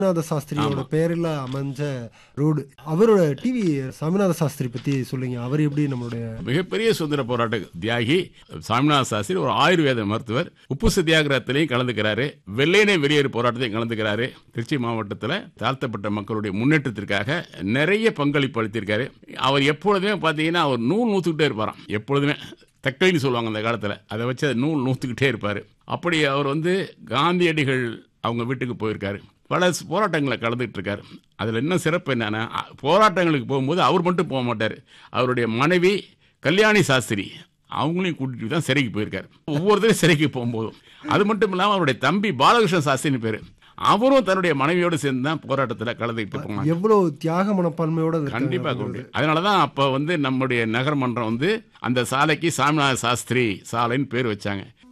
சாமிநாத சாஸ்திரியோட பெயரில் அமைஞ்ச ரோடு அவரோட டிவி சாமிநாத சாஸ்திரி பத்தி சொல்லுங்க அவர் எப்படி நம்மளுடைய மிகப்பெரிய சுதந்திர போராட்ட தியாகி சாமிநாத சாஸ்திரி ஒரு ஆயுர்வேத மருத்துவர் உப்பு சத்தியாகிரகத்திலையும் கலந்துக்கிறாரு வெள்ளையனே வெளியேறு போராட்டத்தையும் கலந்துக்கிறாரு திருச்சி மாவட்டத்தில் தாழ்த்தப்பட்ட மக்களுடைய முன்னேற்றத்திற்காக நிறைய பங்களிப்பு அளித்திருக்காரு அவர் எப்பொழுதுமே பார்த்தீங்கன்னா அவர் நூல் நூற்றுக்கிட்டே இருப்பாராம் எப்பொழுதுமே தக்கைன்னு சொல்லுவாங்க அந்த காலத்தில் அதை வச்சு அதை நூல் நூற்றுக்கிட்டே இருப்பார் அப்படி அவர் வந்து காந்தியடிகள் அவங்க வீட்டுக்கு போயிருக்காரு பல ஸ் போராட்டங்களை கலந்துட்டு இருக்காரு அதில் இன்னும் சிறப்பு என்னன்னா அ- போராட்டங்களுக்கு போகும்போது அவர் மட்டும் போக மாட்டார் அவருடைய மனைவி கல்யாணி சாஸ்திரி அவங்களையும் கூட்டிட்டு தான் சிறைக்கு போயிருக்காரு ஒவ்வொருத்தரும் சிறைக்கு போகும்போதும் அது மட்டும் இல்லாமல் அவருடைய தம்பி பாலகிருஷ்ண சாஸ்திரின்னு பேர் அவரும் தன்னுடைய மனைவியோடு சேர்ந்து தான் போராட்டத்தில் கலந்துக்கிட்டு போனாங்க எவ்வளவு தியாக மனப்பான்மையோட இருக்காங்க கண்டிப்பா கொண்டு அதனால தான் அப்போ வந்து நம்முடைய நகர்மன்றம் வந்து அந்த சாலைக்கு சாமிநாத சாஸ்திரி சாலைன்னு பேர் வச்சாங்க